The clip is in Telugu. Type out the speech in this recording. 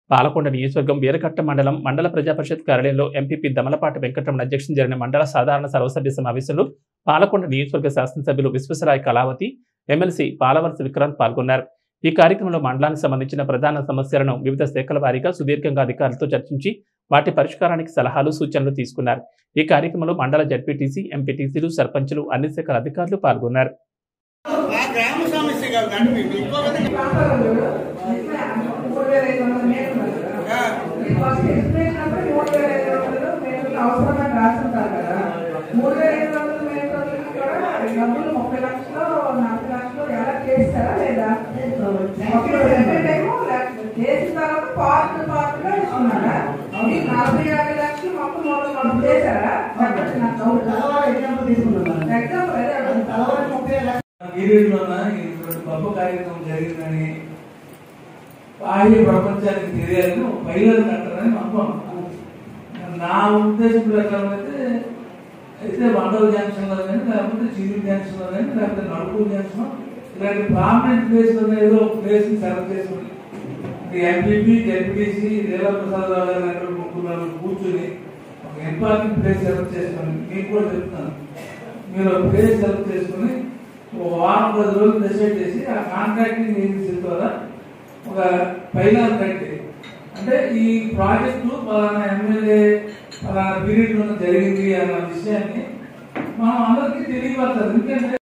పాలకొండ నియోజకవర్గం వీరకట్ట మండలం మండల ప్రజా పరిషత్ కార్యాలయంలో ఎంపీపీ దమలపాటి వెంకటరమణ అధ్యక్షతన జరిగిన మండల సాధారణ సర్వసభ్య సమావేశంలో పాలకొండ నియోజకవర్గ శాసనసభ్యులు విశ్వసరాయ్ కళావతి ఎమ్మెల్సీ పాలవలస విక్రాంత్ పాల్గొన్నారు ఈ కార్యక్రమంలో మండలానికి సంబంధించిన ప్రధాన సమస్యలను వివిధ శాఖల వారీగా సుదీర్ఘంగా అధికారులతో చర్చించి వాటి పరిష్కారానికి సలహాలు సూచనలు తీసుకున్నారు ఈ కార్యక్రమంలో మండల జడ్పీటీసీ ఎంపీటీసీలు సర్పంచులు అన్ని శాఖల అధికారులు పాల్గొన్నారు ఆ గ్రామ సమస్య కాదు కానీ మీకు ఎక్కువ పీరియడ్లోన ఇటువంటి గొప్ప కార్యక్రమం జరిగిందని బాహ్య ప్రపంచానికి తెలియాలని ఒక పైలట్ కట్టాలని అనుకున్నాం నా ఉద్దేశం ప్రకారం అయితే అయితే మండల జంక్షన్ లో కానీ లేకపోతే చిరు జంక్షన్ లో కానీ లేకపోతే నడుపు జంక్షన్ ఇలాంటి ప్రామినెంట్ ప్లేస్ లో ఏదో ఒక ప్లేస్ ని సెలెక్ట్ చేసుకుని ఎంపీపీ జెడ్పీసీ లీలా ప్రసాద్ రావు గారు లాంటి ముగ్గురు నలుగురు కూర్చుని ఒక ఇంపార్టెంట్ ప్లేస్ సెలెక్ట్ చేసుకుని మీకు కూడా చెప్తున్నాను మీరు ఒక ప్లేస్ సెలెక్ట్ చేసుకుని ఒక వారం పది రోజులు డిసైడ్ చేసి ఆ కాంట్రాక్టింగ్ ఏజెన్సీ ద్వారా ఒక ఫైనల్ కట్టి అంటే ఈ ప్రాజెక్టు పలానా ఎమ్మెల్యే పలానా పీరియడ్ లో జరిగింది అన్న విషయాన్ని మనం అందరికీ తెలియపరచాలి ఎందుకంటే